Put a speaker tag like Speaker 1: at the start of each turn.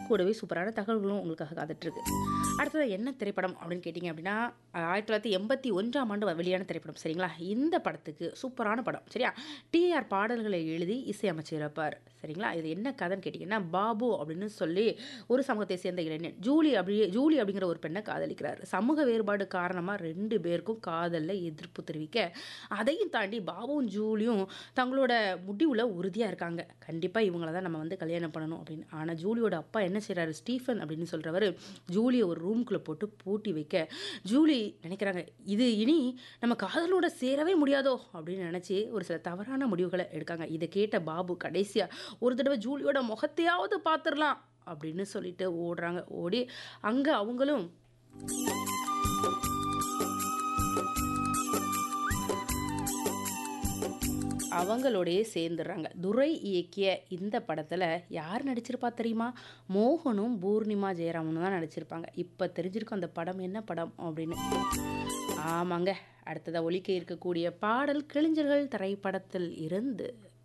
Speaker 1: கூடவே சூப்பரான தகவல்களும் உங்களுக்காக காத்துட்ருக்கு அடுத்தது என்ன திரைப்படம் அப்படின்னு கேட்டிங்க அப்படின்னா ஆயிரத்தி தொள்ளாயிரத்தி எண்பத்தி ஒன்றாம் ஆண்டு வெளியான திரைப்படம் சரிங்களா இந்த படத்துக்கு சூப்பரான படம் சரியா டிஆர் பாடல்களை எழுதி இசையமைச்சிருப்பார் சரிங்களா இது என்ன கதைன்னு கேட்டிங்கன்னா பாபு அப்படின்னு சொல்லி ஒரு சமூகத்தை சேர்ந்த இளைஞன் ஜூலி அப்படி ஜூலி அப்படிங்கிற ஒரு பெண்ணை காதலிக்கிறார் சமூக வேறுபாடு காரணமாக ரெண்டு பேருக்கும் காதலில் எதிர்ப்பு தெரிவிக்க அதையும் தாண்டி பாபுவும் ஜூலியும் தங்களோட முடிவில் உறுதியாக இருக்காங்க கண்டிப்பாக இவங்கள தான் நம்ம வந்து கல்யாணம் பண்ணணும் அப்படின்னு ஆனால் ஜூலியோட அப்பா என்ன செய்கிறாரு ஸ்டீஃபன் அப்படின்னு சொல்கிறவர் ஜூலியை ஒரு ரூம்குள்ளே போட்டு பூட்டி வைக்க ஜூலி நினைக்கிறாங்க இது இனி நம்ம காதலோட சேரவே முடியாதோ அப்படின்னு நினச்சி ஒரு சில தவறான முடிவுகளை எடுக்காங்க இதை கேட்ட பாபு கடைசியாக ஒரு தடவை ஜூலியோட முகத்தையாவது பார்த்துடலாம் அப்படின்னு சொல்லிட்டு ஓடுறாங்க ஓடி அங்கே அவங்களும் அவங்களோடயே சேர்ந்துடுறாங்க துரை இயக்கிய இந்த படத்தில் யார் நடிச்சிருப்பா தெரியுமா மோகனும் பூர்ணிமா ஜெயராமனும் தான் நடிச்சிருப்பாங்க இப்போ தெரிஞ்சிருக்கும் அந்த படம் என்ன படம் அப்படின்னு ஆமாங்க அடுத்ததாக ஒலிக்க இருக்கக்கூடிய பாடல் கிழிஞ்சர்கள் திரைப்படத்தில் இருந்து